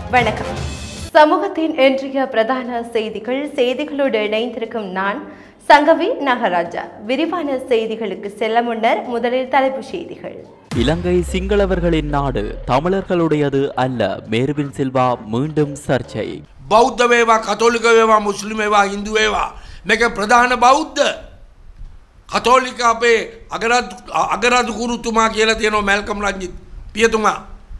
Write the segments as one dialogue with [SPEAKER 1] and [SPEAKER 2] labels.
[SPEAKER 1] வணக்கம் சமூகத்தின் இன்றைய பிரதான செய்திகள் செய்திகளோடு இணைந்திருக்கும் நான் சங்கவி நாகராஜா விரிவான செய்திகளுக்கு செல்ல முன்னர் முதலில் தலைப்புச் செய்திகள்
[SPEAKER 2] இலங்கை சிங்களவர்களின் நாடு தமிழர்களுடையது அல்ல மேர்வின் சில்வா மீண்டும் சர்ச்சை
[SPEAKER 3] බෞද්ධ වේවා කතෝලික වේවා මුස්ලිම් වේවා හින්දු වේවා මේක ප්‍රධාන බෞද්ධ කතෝලික අපේ අගරදු කුරුතුමා කියලා තියෙනවා මැල්කම් රංජිත් පියතුමා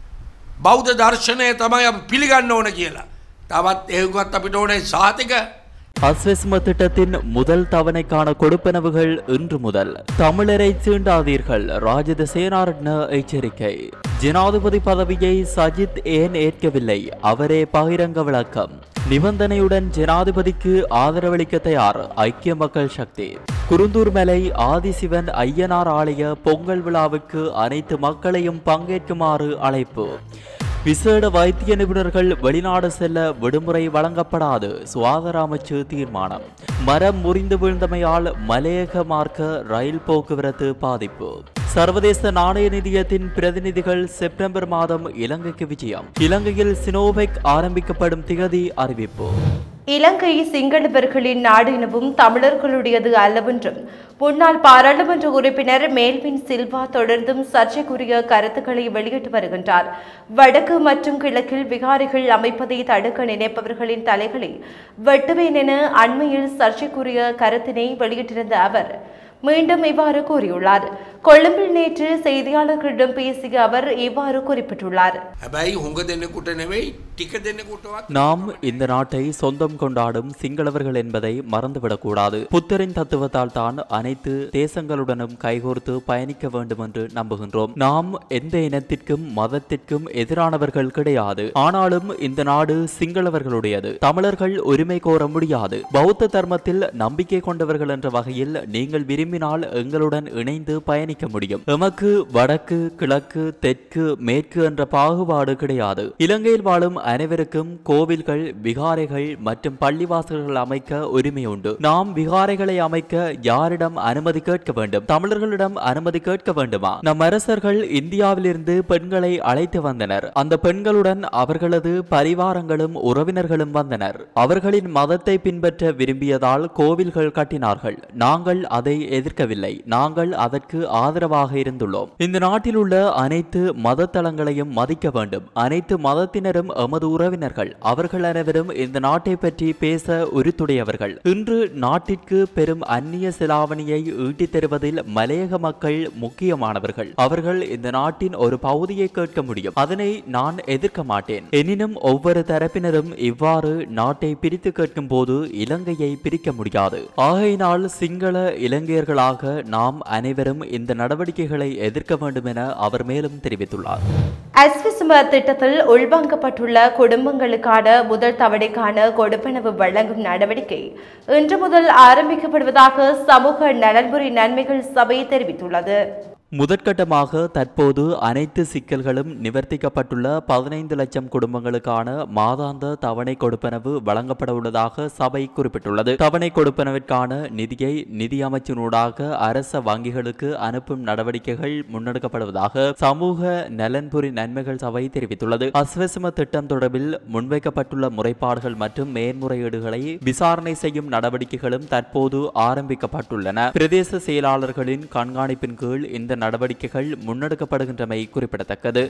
[SPEAKER 3] බෞද්ධ දර්ශනය තමයි අප පිළිගන්න ඕන කියලා තවත් ඒකත් අපිට ඕනේ සාතික
[SPEAKER 2] அஸ்வெஸ்ம திட்டத்தின் முதல் தவணைக்கான கொடுப்பனவுகள் இன்று முதல் தமிழரை சீண்டாதீர்கள் ராஜத சேனாரட்ன எச்சரிக்கை ஜனாதிபதி பதவியை சஜித் ஏன் ஏற்கவில்லை அவரே பகிரங்க விளக்கம் நிபந்தனையுடன் ஜனாதிபதிக்கு ஆதரவளிக்க தயார் ஐக்கிய மக்கள் சக்தி குருந்தூர் மலை ஆதிசிவன் ஐயனார் ஆலய பொங்கல் விழாவுக்கு அனைத்து மக்களையும் பங்கேற்குமாறு அழைப்பு விசேட வைத்திய நிபுணர்கள் வெளிநாடு செல்ல விடுமுறை வழங்கப்படாது சுகாதார அமைச்சு தீர்மானம் மரம் முறிந்து வீழ்ந்தமையால் மலையக மார்க்க ரயில் போக்குவரத்து பாதிப்பு சர்வதேச நாணய நிதியத்தின் பிரதிநிதிகள் செப்டம்பர் மாதம் இலங்கைக்கு விஜயம் இலங்கையில் சினோபெக் ஆரம்பிக்கப்படும் திகதி அறிவிப்பு
[SPEAKER 1] இலங்கை சிங்களவர்களின் நாடு எனவும் தமிழர்களுடையது அல்லவென்றும் முன்னாள் பாராளுமன்ற உறுப்பினர் மேல்வின் சில்வா தொடர்ந்தும் சர்ச்சைக்குரிய கருத்துக்களை வெளியிட்டு வருகின்றார் வடக்கு மற்றும் கிழக்கில் விகாரிகள் அமைப்பதை தடுக்க நினைப்பவர்களின் தலைகளை வெட்டுவேன் என அண்மையில் சர்ச்சைக்குரிய கருத்தினை வெளியிட்டிருந்த அவர் மீண்டும் இவ்வாறு கூறியுள்ளார் கொழும்பில் நேற்று செய்தியாளர்களிடம் பேசிய அவர் இவ்வாறு குறிப்பிட்டுள்ளார்
[SPEAKER 3] හැබැයි හොඟ දෙන්නෙකුට නෙවෙයි ටික දෙන්නෙකුටවත්
[SPEAKER 2] நாம் இந்த நாட்டை சொந்தம் கொண்டாடும் சிங்களவர்கள் என்பதை மறந்துவிடக்கூடாது புத்தரின் தத்துவத்தால் தான் அனைத்து தேசங்களுடனும் கைகோர்த்து பயணிக்க வேண்டும் என்று நம்புகின்றோம் நாம் எந்த இனத்திற்கும் மதத்திற்கும் எதிரானவர்கள் கிடையாது ஆனாலும் இந்த நாடு சிங்களவர்களுடையது தமிழர்கள் உரிமை கோர முடியாது பௌத்த தர்மத்தில் நம்பிக்கை கொண்டவர்கள் என்ற வகையில் நீங்கள் விரும்பினால் எங்களுடன் இணைந்து பயணிக்க முடியும் எமக்கு வடக்கு கிழக்கு தெற்கு மேற்கு என்ற பாகுபாடு கிடையாது இலங்கையில் வாழும் அனைவருக்கும் கோவில்கள் விகாரைகள் மற்றும் பள்ளிவாசல்கள் அமைக்க உரிமை உண்டு நாம் விகாரைகளை அமைக்க யாரிடம் அனுமதி கேட்க வேண்டும் தமிழர்களிடம் அனுமதி கேட்க வேண்டுமா நம் அரசர்கள் இந்தியாவிலிருந்து பெண்களை அழைத்து வந்தனர் அந்த பெண்களுடன் அவர்களது பரிவாரங்களும் உறவினர்களும் வந்தனர் அவர்களின் மதத்தை பின்பற்ற விரும்பியதால் கோவில்கள் கட்டினார்கள் நாங்கள் அதை எதிர்க்கவில்லை நாங்கள் அதற்கு ஆதரவாக இருந்துள்ளோம் இந்த நாட்டில் உள்ள அனைத்து மத தளங்களையும் மதிக்க வேண்டும் அனைத்து மதத்தினரும் எமது உறவினர்கள் அவர்கள் அனைவரும் இந்த நாட்டை பற்றி பேச உரித்துடையவர்கள் இன்று நாட்டிற்கு பெரும் அந்நிய செலாவணியை ஈட்டித் தருவதில் மலையக மக்கள் முக்கியமானவர்கள் அவர்கள் இந்த நாட்டின் ஒரு பகுதியை கேட்க முடியும் அதனை நான் எதிர்க்க மாட்டேன் எனினும் ஒவ்வொரு தரப்பினரும் இவ்வாறு நாட்டை பிரித்து கேட்கும் போது இலங்கையை பிரிக்க முடியாது ஆகையினால் சிங்கள இலங்கையர்களாக நாம் அனைவரும் இந்த நடவடிக்கைகளை எதிர்க்க வேண்டும் என அவர் மேலும் தெரிவித்துள்ளார்
[SPEAKER 1] அஸ்விசும திட்டத்தில் உள்வாங்கப்பட்டுள்ள குடும்பங்களுக்கான முதல் தவணைக்கான கொடுப்பனவு வழங்கும் நடவடிக்கை இன்று முதல் ஆரம்பிக்கப்படுவதாக சமூக நலன்புரி நன்மைகள் சபை தெரிவித்துள்ளது
[SPEAKER 2] முதற்கட்டமாக தற்போது அனைத்து சிக்கல்களும் நிவர்த்திக்கப்பட்டுள்ள பதினைந்து லட்சம் குடும்பங்களுக்கான மாதாந்த தவணை கொடுப்பனவு வழங்கப்பட உள்ளதாக சபை குறிப்பிட்டுள்ளது தவணை கொடுப்பனவிற்கான நிதியை நிதி அமைச்சினூடாக அரச வங்கிகளுக்கு அனுப்பும் நடவடிக்கைகள் முன்னெடுக்கப்படுவதாக சமூக நலன்புரி நன்மைகள் சபை தெரிவித்துள்ளது அஸ்வசம திட்டம் தொடர்பில் முன்வைக்கப்பட்டுள்ள முறைப்பாடுகள் மற்றும் மேன்முறையீடுகளை விசாரணை செய்யும் நடவடிக்கைகளும் தற்போது ஆரம்பிக்கப்பட்டுள்ளன பிரதேச செயலாளர்களின் கண்காணிப்பின் கீழ் இந்த நடவடிக்கைகள் முன்னெடுக்கப்படுகின்றமை குறிப்பிடத்தக்கது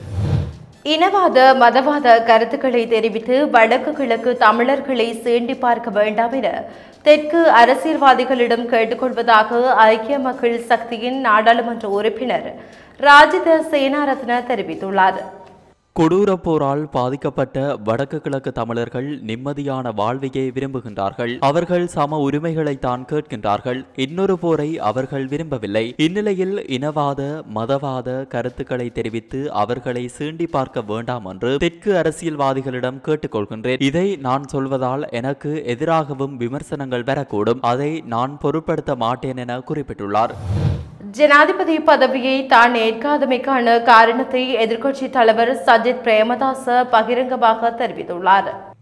[SPEAKER 1] இனவாத மதவாத கருத்துக்களை தெரிவித்து வடக்கு கிழக்கு தமிழர்களை சீண்டி பார்க்க வேண்டாம் என தெற்கு அரசியல்வாதிகளிடம் கேட்டுக்கொள்வதாக ஐக்கிய மக்கள் சக்தியின் நாடாளுமன்ற உறுப்பினர் ராஜித சேனாரத்ன தெரிவித்துள்ளார்
[SPEAKER 2] கொடூர போரால் பாதிக்கப்பட்ட வடக்கு கிழக்கு தமிழர்கள் நிம்மதியான வாழ்வையே விரும்புகின்றார்கள் அவர்கள் சம உரிமைகளை தான் கேட்கின்றார்கள் இன்னொரு போரை அவர்கள் விரும்பவில்லை இந்நிலையில் இனவாத மதவாத கருத்துக்களை தெரிவித்து அவர்களை சீண்டி பார்க்க வேண்டாம் என்று தெற்கு அரசியல்வாதிகளிடம் கேட்டுக்கொள்கின்றேன் இதை நான் சொல்வதால் எனக்கு எதிராகவும் விமர்சனங்கள் வரக்கூடும் அதை நான் பொருட்படுத்த மாட்டேன் என குறிப்பிட்டுள்ளார்
[SPEAKER 1] ஜனாதிபதி பதவியை தான் ஏற்காதமைக்கான காரணத்தை எதிர்க்கட்சி தலைவர் சஜித் பிரேமதாச பகிரங்கமாக தெரிவித்துள்ளார்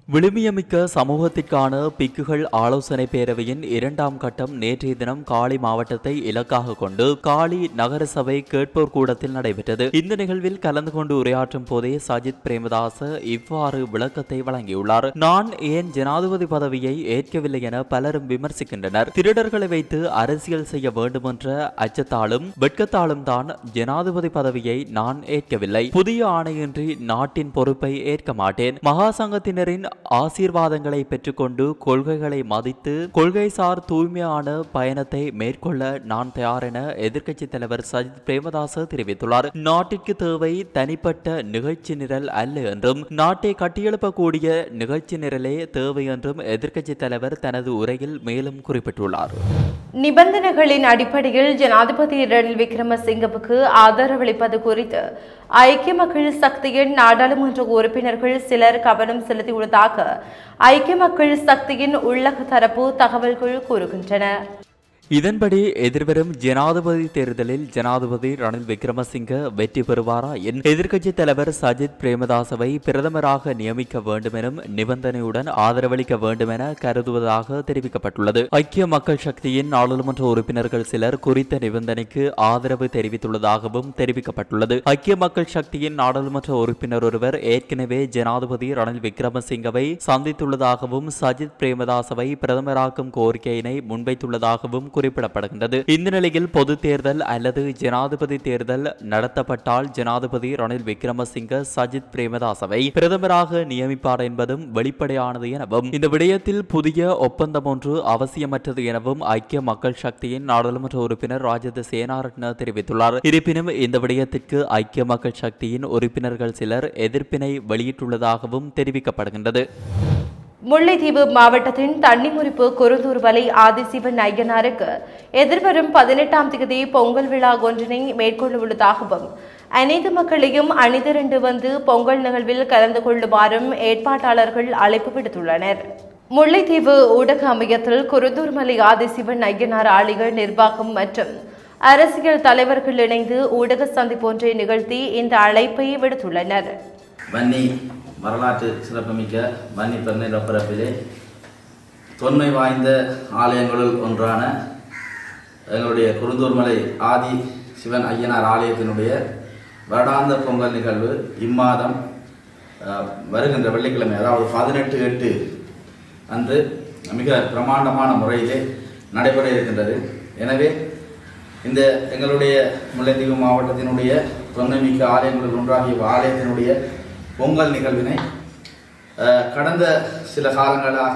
[SPEAKER 2] விழுமியமிக்க சமூகத்திற்கான பிக்குகள் ஆலோசனை பேரவையின் இரண்டாம் கட்டம் நேற்றைய தினம் காலி மாவட்டத்தை இலக்காக கொண்டு காலி நகரசபை கேட்போர் கூடத்தில் நடைபெற்றது இந்த நிகழ்வில் கலந்து கொண்டு உரையாற்றும் போதே சஜித் பிரேமதாச இவ்வாறு விளக்கத்தை வழங்கியுள்ளார் நான் ஏன் ஜனாதிபதி பதவியை ஏற்கவில்லை என பலரும் விமர்சிக்கின்றனர் திருடர்களை வைத்து அரசியல் செய்ய வேண்டும் என்ற அச்சத்தாலும் வெட்கத்தாலும் தான் ஜனாதிபதி பதவியை நான் ஏற்கவில்லை புதிய ஆணையின்றி நாட்டின் பொறுப்பை ஏற்க மாட்டேன் மகா சங்கத்தினரின் ஆசீர்வாதங்களை பெற்றுக்கொண்டு கொள்கைகளை மதித்து கொள்கைசார் தூய்மையான பயணத்தை மேற்கொள்ள நான் தயார் என எதிர்க்கட்சி தலைவர் சஜித் பிரேமதாச தெரிவித்துள்ளார் நாட்டிற்கு தேவை தனிப்பட்ட நிகழ்ச்சி நிரல் அல்ல என்றும் நாட்டை கட்டியெழுப்பக்கூடிய நிகழ்ச்சி நிரலே தேவை என்றும் எதிர்க்கட்சி தலைவர் தனது உரையில் மேலும் குறிப்பிட்டுள்ளார்
[SPEAKER 1] நிபந்தனைகளின் அடிப்படையில் ஜனாதிபதி ரணில் விக்ரமசிங்கவுக்கு ஆதரவளிப்பது குறித்து ஐக்கிய மக்கள் சக்தியின் நாடாளுமன்ற உறுப்பினர்கள் சிலர் கவனம் செலுத்தியுள்ளதாக ஐக்கிய மக்கள் சக்தியின் உள்ளக தரப்பு தகவல்கள் கூறுகின்றன
[SPEAKER 2] இதன்படி எதிர்வரும் ஜனாதிபதி தேர்தலில் ஜனாதிபதி ரணில் விக்ரமசிங்க வெற்றி பெறுவாரா என் எதிர்க்கட்சி தலைவர் சஜித் பிரேமதாசவை பிரதமராக நியமிக்க வேண்டும் எனும் நிபந்தனையுடன் ஆதரவளிக்க வேண்டும் என கருதுவதாக தெரிவிக்கப்பட்டுள்ளது ஐக்கிய மக்கள் சக்தியின் நாடாளுமன்ற உறுப்பினர்கள் சிலர் குறித்த நிபந்தனைக்கு ஆதரவு தெரிவித்துள்ளதாகவும் தெரிவிக்கப்பட்டுள்ளது ஐக்கிய மக்கள் சக்தியின் நாடாளுமன்ற உறுப்பினர் ஒருவர் ஏற்கனவே ஜனாதிபதி ரணில் விக்ரமசிங்கவை சந்தித்துள்ளதாகவும் சஜித் பிரேமதாசவை பிரதமராக்கும் கோரிக்கையினை முன்வைத்துள்ளதாகவும் குறிப்பிடப்படுகின்றது இந்த நிலையில் பொது தேர்தல் அல்லது ஜனாதிபதி தேர்தல் நடத்தப்பட்டால் ஜனாதிபதி ரணில் விக்ரமசிங்க சஜித் பிரேமதாசவை பிரதமராக நியமிப்பார் என்பதும் வெளிப்படையானது எனவும் இந்த விடயத்தில் புதிய ஒப்பந்தம் ஒன்று அவசியமற்றது எனவும் ஐக்கிய மக்கள் சக்தியின் நாடாளுமன்ற உறுப்பினர் ராஜத சேனாரட்ன தெரிவித்துள்ளார் இருப்பினும் இந்த விடயத்திற்கு ஐக்கிய மக்கள் சக்தியின் உறுப்பினர்கள் சிலர் எதிர்ப்பினை வெளியிட்டுள்ளதாகவும் தெரிவிக்கப்படுகின்றது
[SPEAKER 1] முல்லைத்தீவு மாவட்டத்தின் தண்ணிமுறிப்பு குருந்தூர் வலை ஆதிசிவன் ஐயனாருக்கு எதிர்வரும் பதினெட்டாம் தேதி பொங்கல் விழா ஒன்றினை மேற்கொள்ள உள்ளதாகவும் அனைத்து மக்களையும் அணிதிரண்டு வந்து பொங்கல் நிகழ்வில் கலந்து கொள்ளுமாறும் ஏற்பாட்டாளர்கள் அழைப்பு விடுத்துள்ளனர் முல்லைத்தீவு ஊடக அமையத்தில் குருந்தூர் மலை ஆதிசிவன் ஐயனார் ஆலய நிர்வாகம் மற்றும் அரசியல் தலைவர்கள் இணைந்து ஊடக சந்திப்பு ஒன்றை நிகழ்த்தி இந்த அழைப்பை விடுத்துள்ளனர்
[SPEAKER 4] வன்னி வரலாற்று சிறப்புமிக்க வன்னி பெருநிலப்பரப்பிலே தொன்மை வாய்ந்த ஆலயங்களுள் ஒன்றான எங்களுடைய குருந்தூர்மலை ஆதி சிவன் ஐயனார் ஆலயத்தினுடைய வருடாந்த பொங்கல் நிகழ்வு இம்மாதம் அஹ், வருகின்ற வெள்ளிக்கிழமை அதாவது பதினெட்டு எட்டு அன்று மிக பிரமாண்டமான முறையிலே நடைபெற இருக்கின்றது எனவே இந்த எங்களுடைய முல்லைத்தீவு மாவட்டத்தினுடைய தொன்மைமிக்க ஆலயங்களில் ஒன்றாகிய ஆலயத்தினுடைய பொங்கல் நிகழ்வினை அஹ், கடந்த சில காலங்களாக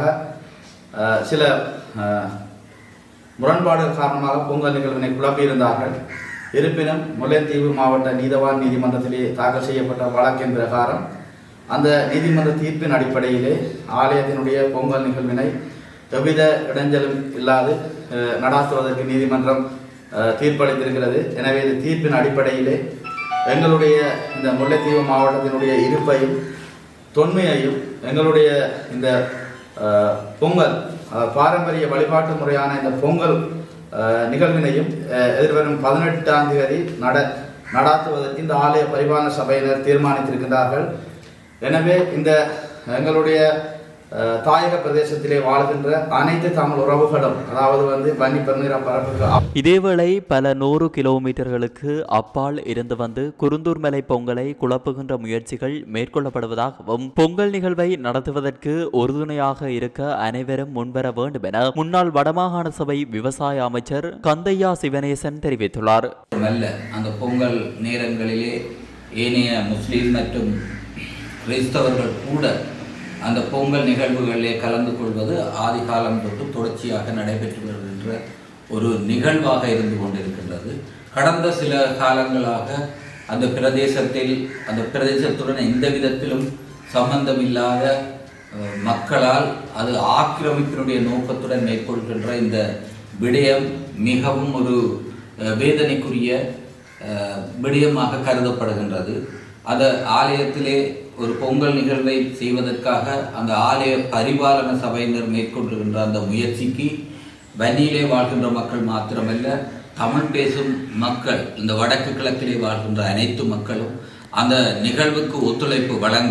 [SPEAKER 4] அஹ், சில அஹ், முரண்பாடுகள் காரணமாக பொங்கல் நிகழ்வினை குழப்பியிருந்தார்கள் இருப்பினும் முல்லைத்தீவு மாவட்ட நீதவான் நீதிமன்றத்திலே தாக்கல் செய்யப்பட்ட வழக்கின் பிரகாரம் அந்த நீதிமன்ற தீர்ப்பின் அடிப்படையிலே ஆலயத்தினுடைய பொங்கல் நிகழ்வினை எவ்வித இடைஞ்சலும் இல்லாது அஹ், நடாத்துவதற்கு நீதிமன்றம் அஹ், தீர்ப்பளித்திருக்கிறது எனவே இந்த தீர்ப்பின் அடிப்படையிலே எங்களுடைய இந்த முல்லைத்தீவு மாவட்டத்தினுடைய இருப்பையும் தொன்மையையும் எங்களுடைய இந்த அஹ், பொங்கல் அஹ், பாரம்பரிய வழிபாட்டு முறையான இந்த பொங்கல் அஹ், நிகழ்வினையும் அஹ், எதிர்வரும் பதினெட்டாம் தேதி நட நடாத்துவதற்கு இந்த ஆலய பரிபாலன சபையினர் தீர்மானித்திருக்கின்றார்கள் எனவே இந்த எங்களுடைய அஹ், தாயக பிரதேசத்திலே வாழ்கின்ற அனைத்து தமிழ் உறவுகளும் அதாவது வந்து வன்னி பெருநிற பரப்புக்கு
[SPEAKER 2] இதேவேளை பல நூறு கிலோமீட்டர்களுக்கு அப்பால் இருந்து வந்து குருந்தூர் மலை பொங்கலை குழப்புகின்ற முயற்சிகள் மேற்கொள்ளப்படுவதாகவும் பொங்கல் நிகழ்வை நடத்துவதற்கு உறுதுணையாக இருக்க அனைவரும் முன்வர வேண்டும் என முன்னாள் வடமாகாண சபை விவசாய அமைச்சர் கந்தையா சிவனேசன் தெரிவித்துள்ளார்
[SPEAKER 5] அல்ல அந்த பொங்கல் நேரங்களிலே ஏனைய முஸ்லீம் மற்றும் கிறிஸ்தவர்கள் கூட அந்த பொங்கல் நிகழ்வுகளிலே கலந்து கொள்வது ஆதி காலம் தொட்டு தொடர்ச்சியாக நடைபெற்று வருகின்ற ஒரு நிகழ்வாக இருந்து கொண்டிருக்கின்றது கடந்த சில காலங்களாக அந்த பிரதேசத்தில் அந்த பிரதேசத்துடன் எந்த விதத்திலும் சம்பந்தமில்லாத அஹ், மக்களால் அது ஆக்கிரமிப்பினுடைய நோக்கத்துடன் மேற்கொள்கின்ற இந்த விடயம் மிகவும் ஒரு அஹ், வேதனைக்குரிய அஹ், விடயமாக கருதப்படுகின்றது அந்த ஆலயத்திலே ஒரு பொங்கல் நிகழ்வை செய்வதற்காக அந்த ஆலய பரிபாலன சபையினர் மேற்கொண்டிருக்கின்ற அந்த முயற்சிக்கு வன்னியிலே வாழ்கின்ற மக்கள் மாத்திரமல்ல தமிழ் பேசும் மக்கள் இந்த வடக்கு கிழக்கிலே வாழ்கின்ற அனைத்து மக்களும் அந்த நிகழ்வுக்கு ஒத்துழைப்பு வழங்கி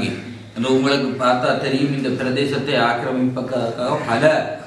[SPEAKER 5] என்று உங்களுக்கு பார்த்தா தெரியும் இந்த பிரதேசத்தை ஆக்கிரமிப்பதற்காக பல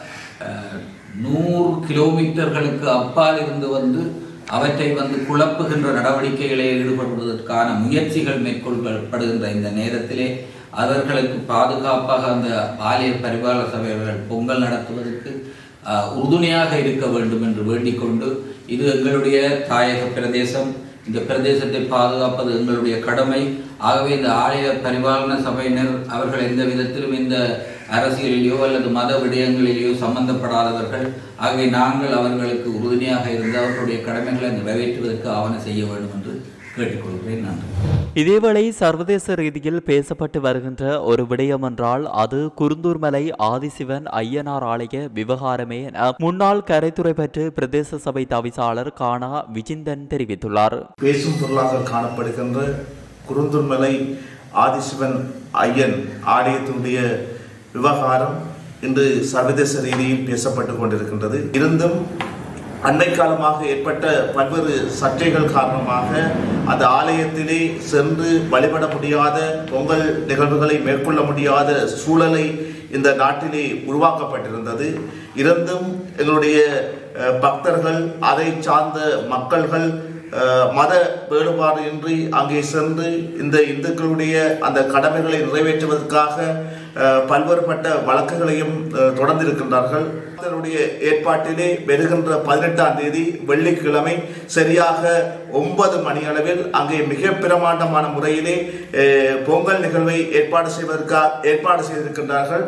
[SPEAKER 5] அஹ், நூறு கிலோமீட்டர்களுக்கு அப்பால் இருந்து வந்து அவற்றை வந்து குழப்புகின்ற நடவடிக்கைகளை ஈடுபடுவதற்கான முயற்சிகள் மேற்கொள்ளப்படுகின்ற இந்த நேரத்திலே அவர்களுக்கு பாதுகாப்பாக அந்த ஆலய பரிபாலன சபைகள் பொங்கல் நடத்துவதற்கு அஹ், உறுதுணையாக இருக்க வேண்டும் என்று வேண்டிக் கொண்டு இது எங்களுடைய தாயக பிரதேசம் இந்த பிரதேசத்தை பாதுகாப்பது எங்களுடைய கடமை ஆகவே இந்த ஆலய பரிபாலன சபையினர் அவர்கள் எந்த விதத்திலும் இந்த அரசியலிலேயோ அல்லது மத விடயங்களிலேயோ சம்பந்தப்படாதவர்கள் ஆகவே நாங்கள் அவர்களுக்கு உறுதுணையாக இருந்து அவர்களுடைய கடமைகளை நிறைவேற்றுவதற்கு ஆவணம் செய்ய வேண்டும் என்று கேட்டுக்கொள்கிறேன் நன்றி
[SPEAKER 2] இதேவேளை சர்வதேச ரீதியில் பேசப்பட்டு வருகின்ற ஒரு விடயம் என்றால் அது குருந்தூர்மலை ஆதிசிவன் ஐயனார் ஆலய விவகாரமே என முன்னாள் கரைத்துறை பற்று பிரதேச சபை தவிசாளர் கானா விஜிந்தன் தெரிவித்துள்ளார்
[SPEAKER 6] பேசும் பொருளாக காணப்படுகின்ற குருந்துர்மலை ஆதிசிவன் ஐயன் ஆலயத்தினுடைய விவகாரம் இன்று சர்வதேச ரீதியில் பேசப்பட்டு கொண்டிருக்கின்றது இருந்தும் அண்மை காலமாக ஏற்பட்ட பல்வேறு சர்ச்சைகள் காரணமாக அந்த ஆலயத்திலே சென்று வழிபட முடியாத பொங்கல் நிகழ்வுகளை மேற்கொள்ள முடியாத சூழலை இந்த நாட்டிலே உருவாக்கப்பட்டிருந்தது இருந்தும் எங்களுடைய அஹ், பக்தர்கள் அதை சார்ந்த மக்கள்கள் அஹ், மத வேறுபாடு இன்றி அங்கே சென்று இந்த இந்துக்களுடைய அந்த கடமைகளை நிறைவேற்றுவதற்காக அஹ், பல்வேறுபட்ட வழக்குகளையும் அஹ், தொடர்ந்திருக்கின்றார்கள் அதனுடைய ஏற்பாட்டிலே வருகின்ற பதினெட்டாம் தேதி வெள்ளிக்கிழமை சரியாக ஒன்பது மணி அளவில் அங்கே மிக பிரமாண்டமான முறையிலே அஹ், பொங்கல் நிகழ்வை ஏற்பாடு செய்வதற்காக ஏற்பாடு செய்திருக்கின்றார்கள்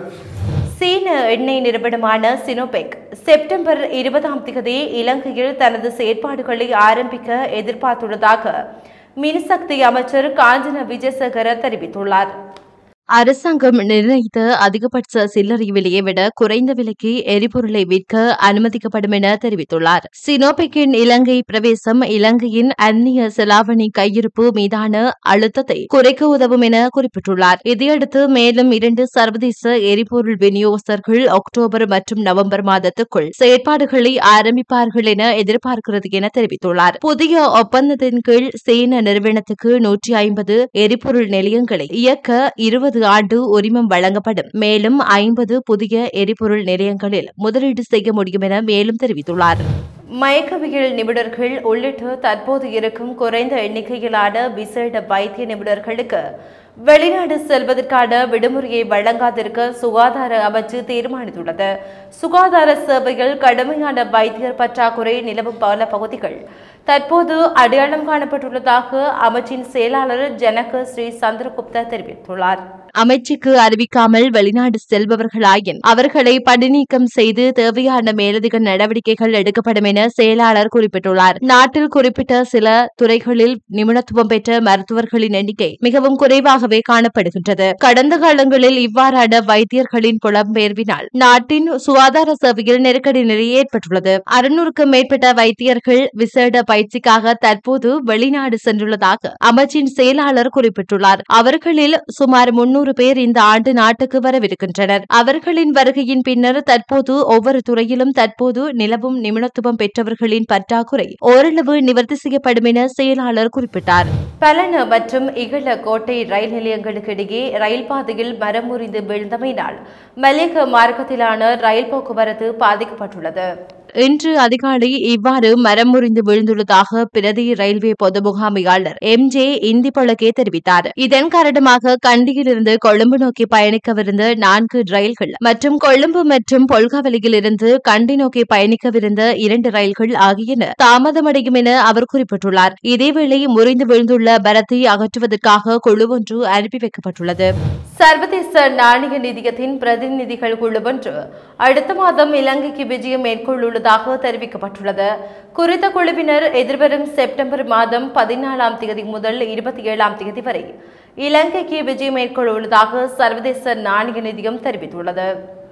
[SPEAKER 1] சீன எண்ணெய் நிறுவனமான சினோபெக் செப்டம்பர் இருபதாம் தேதி இலங்கையில் தனது செயற்பாடுகளை ஆரம்பிக்க எதிர்பார்த்துள்ளதாக மின்சக்தி அமைச்சர் காஞ்சன விஜயசேகர தெரிவித்துள்ளார் அரசாங்கம் நிர்ணயித்த அதிகபட்ச சில்லறை விலையை விட குறைந்த விலைக்கு எரிபொருளை விற்க அனுமதிக்கப்படும் என தெரிவித்துள்ளார் சினோபெக்கின் இலங்கை பிரவேசம் இலங்கையின் அந்நிய செலாவணி கையிருப்பு மீதான அழுத்தத்தை குறைக்க உதவும் என குறிப்பிட்டுள்ளார் இதையடுத்து மேலும் இரண்டு சர்வதேச எரிபொருள் விநியோகஸ்தர்கள் அக்டோபர் மற்றும் நவம்பர் மாதத்துக்குள் செயற்பாடுகளை ஆரம்பிப்பார்கள் என எதிர்பார்க்கிறது என தெரிவித்துள்ளார் புதிய ஒப்பந்தத்தின் கீழ் சீன நிறுவனத்துக்கு நூற்றி ஐம்பது எரிபொருள் நிலையங்களை இயக்க இருபது ஆண்டு உரிமம் வழங்கப்படும் மேலும் ஐம்பது புதிய எரிபொருள் நிலையங்களில் முதலீடு செய்ய முடியும் என மேலும் தெரிவித்துள்ளார் மயக்கவியல் நிபுணர்கள் உள்ளிட்ட தற்போது இருக்கும் குறைந்த எண்ணிக்கையிலான விசேட வைத்திய நிபுணர்களுக்கு வெளிநாடு செல்வதற்கான விடுமுறையை வழங்காதிருக்க சுகாதார அமைச்சு தீர்மானித்துள்ளது சுகாதார சேவையில் கடுமையான வைத்தியர் பற்றாக்குறை நிலவும் பல பகுதிகள் தற்போது அடையாளம் காணப்பட்டுள்ளதாக அமைச்சின் செயலாளர் ஜனக ஸ்ரீ சந்திரகுப்தா தெரிவித்துள்ளார் அமைச்சுக்கு அறிவிக்காமல் வெளிநாடு செல்பவர்களாயின் அவர்களை பணிநீக்கம் செய்து தேவையான மேலதிக நடவடிக்கைகள் எடுக்கப்படும் என செயலாளர் குறிப்பிட்டுள்ளார் நாட்டில் குறிப்பிட்ட சில துறைகளில் நிபுணத்துவம் பெற்ற மருத்துவர்களின் எண்ணிக்கை மிகவும் குறைவாகவே காணப்படுகின்றது கடந்த காலங்களில் இவ்வாறான வைத்தியர்களின் புலம்பெயர்வினால் நாட்டின் சுகாதார சேவையில் நெருக்கடி நிலை ஏற்பட்டுள்ளது அறுநூறுக்கும் மேற்பட்ட வைத்தியர்கள் விசேட பயிற்சிக்காக தற்போது வெளிநாடு சென்றுள்ளதாக அமைச்சின் செயலாளர் குறிப்பிட்டுள்ளார் அவர்களில் சுமார் முன்னூறு பேர் இந்த ஆண்டு நாட்டுக்கு வரவிருக்கின்றனர் அவர்களின் வருகையின் பின்னர் தற்போது ஒவ்வொரு துறையிலும் தற்போது நிலவும் நிபுணத்துவம் பெற்றவர்களின் பற்றாக்குறை ஓரளவு நிவர்த்தி செய்யப்படும் என செயலாளர் குறிப்பிட்டார் பலன மற்றும் இகழ கோட்டை ரயில் நிலையங்களுக்கு இடையே ரயில் பாதையில் மரம் முறிந்து வீழ்ந்தமையினால் மலேக மார்க்கத்திலான ரயில் போக்குவரத்து பாதிக்கப்பட்டுள்ளது இன்று அதிகாலை இவ்வாறு மரம் முறிந்து விழுந்துள்ளதாக பிரதி ரயில்வே பொது முகாமையாளர் எம் ஜே இந்திபொலகே தெரிவித்தார் இதன் காரணமாக கண்டியிலிருந்து கொழும்பு நோக்கி பயணிக்கவிருந்த நான்கு ரயில்கள் மற்றும் கொழும்பு மற்றும் பொல்காவலியில் இருந்து கண்டி நோக்கி பயணிக்கவிருந்த இரண்டு ரயில்கள் ஆகியன தாமதமடையும் என அவர் குறிப்பிட்டுள்ளார் இதேவேளை முறிந்து விழுந்துள்ள பரத்தை அகற்றுவதற்காக குழு ஒன்று அனுப்பி வைக்கப்பட்டுள்ளது சர்வதேச நாணய நிதியத்தின் பிரதிநிதிகள் குழு ஒன்று அடுத்த மாதம் இலங்கைக்கு விஜயம் மேற்கொள்ளுள்ளதாக தெரிவிக்கப்பட்டுள்ளது குறித்த குழுவினர் எதிர்வரும் செப்டம்பர் மாதம் பதினாலாம் தேதி முதல் இருபத்தி ஏழாம் தேதி வரை இலங்கைக்கு விஜயம் மேற்கொள்ள உள்ளதாக சர்வதேச நாணய நிதியம் தெரிவித்துள்ளது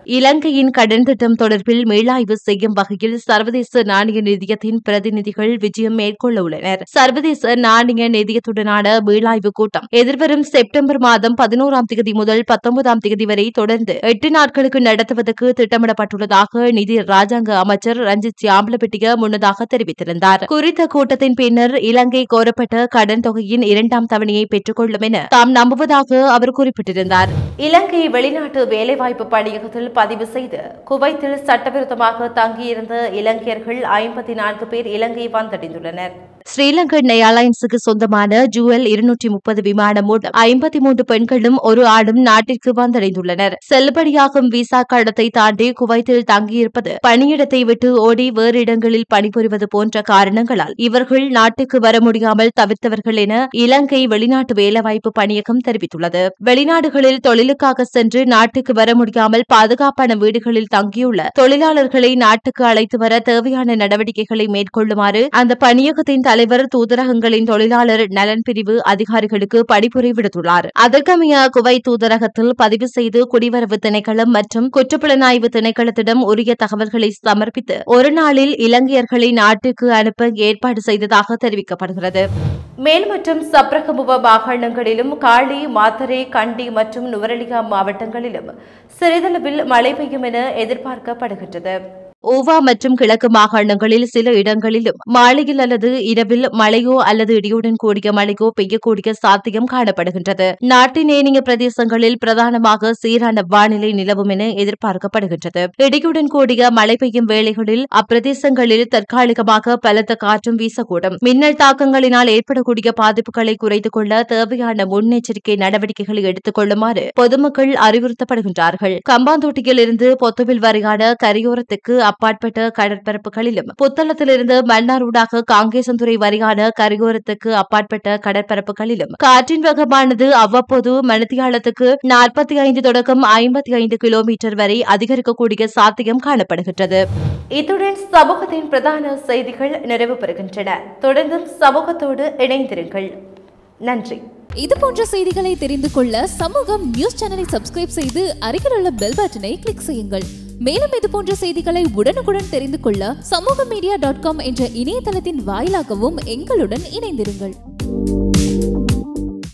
[SPEAKER 1] இலங்கையின் கடன் திட்டம் தொடர்பில் மீளாய்வு செய்யும் வகையில் சர்வதேச நாணய நிதியத்தின் பிரதிநிதிகள் விஜயம் மேற்கொள்ள உள்ளனர் சர்வதேச நாணய நிதியத்துடனான மீளாய்வு கூட்டம் எதிர்வரும் செப்டம்பர் மாதம் பதினோராம் தேதி முதல் பத்தொன்பதாம் தேதி வரை தொடர்ந்து எட்டு நாட்களுக்கு நடத்துவதற்கு திட்டமிடப்பட்டுள்ளதாக நிதி ராஜாங்க அமைச்சர் ரஞ்சித் சியாம்பலப்பட்டிய முன்னதாக தெரிவித்திருந்தார் குறித்த கூட்டத்தின் பின்னர் இலங்கை கோரப்பட்ட கடன் தொகையின் இரண்டாம் தவணையை பெற்றுக் கொள்ளும் என தாம் நம்புவதாக அவர் குறிப்பிட்டிருந்தார் இலங்கை வெளிநாட்டு வேலைவாய்ப்பு பணியகத்தில் பதிவு செய்து குவைத்தில் சட்டவிரோதமாக தங்கியிருந்த இலங்கையர்கள் ஐம்பத்தி நான்கு பேர் இலங்கை வந்தடைந்துள்ளனர் ஸ்ரீலங்கன் ஏர்லைன்ஸுக்கு சொந்தமான ஜூவல் இருநூற்றி முப்பது விமானம் மூலம் ஐம்பத்தி மூன்று பெண்களும் ஒரு ஆணும் நாட்டிற்கு வந்தடைந்துள்ளனர் செல்லுபடியாகும் விசா கடத்தை தாண்டி குவைத்தில் தங்கியிருப்பது பணியிடத்தை விட்டு ஓடி வேறு இடங்களில் பணிபுரிவது போன்ற காரணங்களால் இவர்கள் நாட்டுக்கு வர முடியாமல் தவிர்த்தவர்கள் என இலங்கை வெளிநாட்டு வேலைவாய்ப்பு பணியகம் தெரிவித்துள்ளது வெளிநாடுகளில் தொழிலுக்காக சென்று நாட்டுக்கு வர முடியாமல் பாதுகாப்பான வீடுகளில் தங்கியுள்ள தொழிலாளர்களை நாட்டுக்கு அழைத்து வர தேவையான நடவடிக்கைகளை மேற்கொள்ளுமாறு அந்த பணியகத்தின் தலைவர் தூதரகங்களின் தொழிலாளர் நலன் பிரிவு அதிகாரிகளுக்கு பணிப்புரை விடுத்துள்ளார் அதற்கமைய குவை தூதரகத்தில் பதிவு செய்து குடிவரவு திணைக்களம் மற்றும் குற்றப்புலனாய்வு திணைக்களத்திடம் உரிய தகவல்களை சமர்ப்பித்து ஒரு நாளில் இலங்கையர்களை நாட்டுக்கு அனுப்ப ஏற்பாடு செய்ததாக தெரிவிக்கப்படுகிறது மேல் மற்றும் சப்ரகமுவ மாகாணங்களிலும் காளி மாத்தரே கண்டி மற்றும் நுவரெலியா மாவட்டங்களிலும் சிறிதளவில் மழை பெய்யும் என எதிர்பார்க்கப்படுகின்றது ஓவா மற்றும் கிழக்கு மாகாணங்களில் சில இடங்களிலும் மாலையில் அல்லது இரவில் மழையோ அல்லது இடியுடன் கூடிய மழையோ பெய்யக்கூடிய சாத்தியம் காணப்படுகின்றது நாட்டின் ஏனைய பிரதேசங்களில் பிரதானமாக சீரான வானிலை நிலவும் என எதிர்பார்க்கப்படுகின்றது இடியுடன் கூடிய மழை பெய்யும் வேளைகளில் அப்பிரதேசங்களில் தற்காலிகமாக பலத்த காற்றும் வீசக்கூடும் மின்னல் தாக்கங்களினால் ஏற்படக்கூடிய பாதிப்புகளை குறைத்துக் கொள்ள தேவையான முன்னெச்சரிக்கை நடவடிக்கைகளை எடுத்துக் கொள்ளுமாறு பொதுமக்கள் அறிவுறுத்தப்படுகின்றார்கள் கம்பாந்தோட்டியில் இருந்து பொத்துவில் வரையான கரையோரத்துக்கு அப்பாற்பட்ட கடற்பரப்புகளிலும் புத்தளத்திலிருந்து மன்னாரூடாக காங்கேசந்துறை வரையான கரையோரத்துக்கு அப்பாற்பட்ட கடற்பரப்புகளிலும் காற்றின் வேகமானது அவ்வப்போது மணித்தியாலத்துக்கு நாற்பத்தி ஐந்து தொடக்கம் ஐம்பத்தி ஐந்து கிலோமீட்டர் வரை அதிகரிக்கக்கூடிய சாத்தியம் காணப்படுகின்றது இத்துடன் சமூகத்தின் பிரதான செய்திகள் நிறைவு பெறுகின்றன தொடர்ந்தும் சமூகத்தோடு இணைந்திருங்கள் நன்றி
[SPEAKER 7] இது போன்ற செய்திகளை தெரிந்து கொள்ள சமூகம் நியூஸ் சேனலை சப்ஸ்கிரைப் செய்து அருகில் உள்ள பெல் பட்டனை கிளிக் செய்யுங்கள் மேலும் இது போன்ற செய்திகளை உடனுக்குடன் தெரிந்து கொள்ள சமூக மீடியா டாட் காம் என்ற இணையதளத்தின் வாயிலாகவும் எங்களுடன் இணைந்திருங்கள்